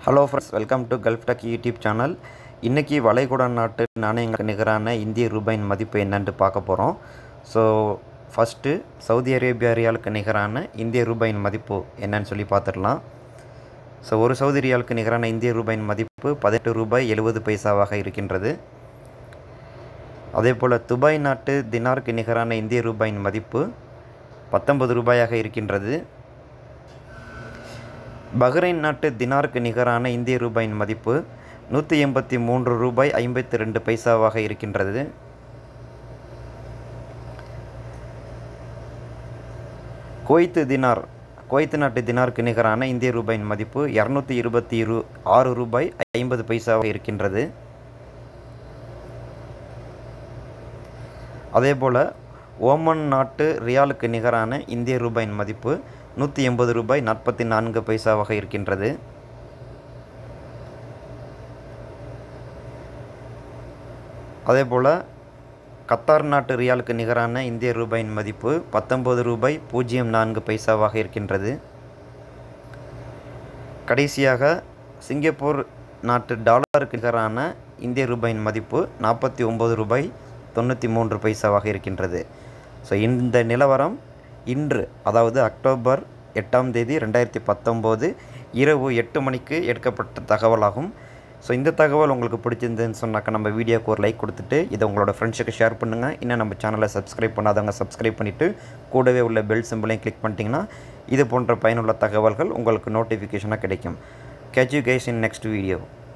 hello friends welcome to Gulf டக் YouTube channel இன்றைக்கி வளைகுடா நாட்டு நாணயங்களுக்கு நிகரான இந்திய ரூபாயின் மதிப்பு என்னன்னு பார்க்க போகிறோம் ஸோ ஃபஸ்ட்டு சவுதி அரேபியா ரியாலுக்கு நிகரான இந்திய ரூபாயின் மதிப்பு என்னன்னு சொல்லி பார்த்துடலாம் ஸோ ஒரு சவுதி ரியாலுக்கு நிகரான இந்திய ரூபாயின் மதிப்பு பதினெட்டு ரூபாய் எழுபது பைசாவாக இருக்கின்றது அதே போல் துபாய் நாட்டு தினாருக்கு நிகரான இந்திய ரூபாயின் மதிப்பு பத்தொன்பது ரூபாயாக இருக்கின்றது பஹ்ரைன் நாட்டு தினாருக்கு நிகரான இந்திய ரூபாயின் மதிப்பு நூற்றி எண்பத்தி மூன்று ரூபாய் ஐம்பத்தி ரெண்டு பைசாவாக இருக்கின்றது குவைத்து தினார் குவைத்து நாட்டு தினாருக்கு நிகரான இந்திய ரூபாயின் மதிப்பு இரநூத்தி இருபத்தி இரு ஆறு ரூபாய் ஐம்பது பைசாவாக இருக்கின்றது அதேபோல் ஓமன் நாட்டு ரியாலுக்கு நிகரான இந்திய ரூபாயின் மதிப்பு நூற்றி எண்பது ரூபாய் நாற்பத்தி நான்கு பைசாவாக இருக்கின்றது அதேபோல் கத்தார் நாட்டு ரியாலுக்கு நிகரான இந்திய ரூபாயின் மதிப்பு பத்தொம்பது ரூபாய் பூஜ்ஜியம் நான்கு பைசாவாக இருக்கின்றது கடைசியாக சிங்கப்பூர் நாட்டு டாலருக்கு நிகரான இந்திய ரூபாயின் மதிப்பு நாற்பத்தி ஒம்பது ரூபாய் தொண்ணூற்றி மூன்று பைசாவாக இருக்கின்றது ஸோ இந்த நிலவரம் இன்று அதாவது அக்டோபர் எட்டாம் தேதி ரெண்டாயிரத்தி பத்தொம்போது இரவு எட்டு மணிக்கு எடுக்கப்பட்ட தகவலாகும் ஸோ இந்த தகவல் உங்களுக்கு பிடிச்சிருந்துன்னு சொன்னாக்கா நம்ம வீடியோக்கு ஒரு லைக் கொடுத்துட்டு இதை உங்களோட ஃப்ரெண்ட்ஸுக்கு ஷேர் பண்ணுங்கள் இன்னும் நம்ம சேனலை சப்ஸ்கிரைப் பண்ணாதவங்க சப்ஸ்கிரைப் பண்ணிவிட்டு கூடவே உள்ள பெல் சிம்பிளையும் கிளிக் பண்ணிட்டீங்கன்னா இது போன்ற பயனுள்ள தகவல்கள் உங்களுக்கு நோட்டிஃபிகேஷனாக கிடைக்கும் catch you guys in next video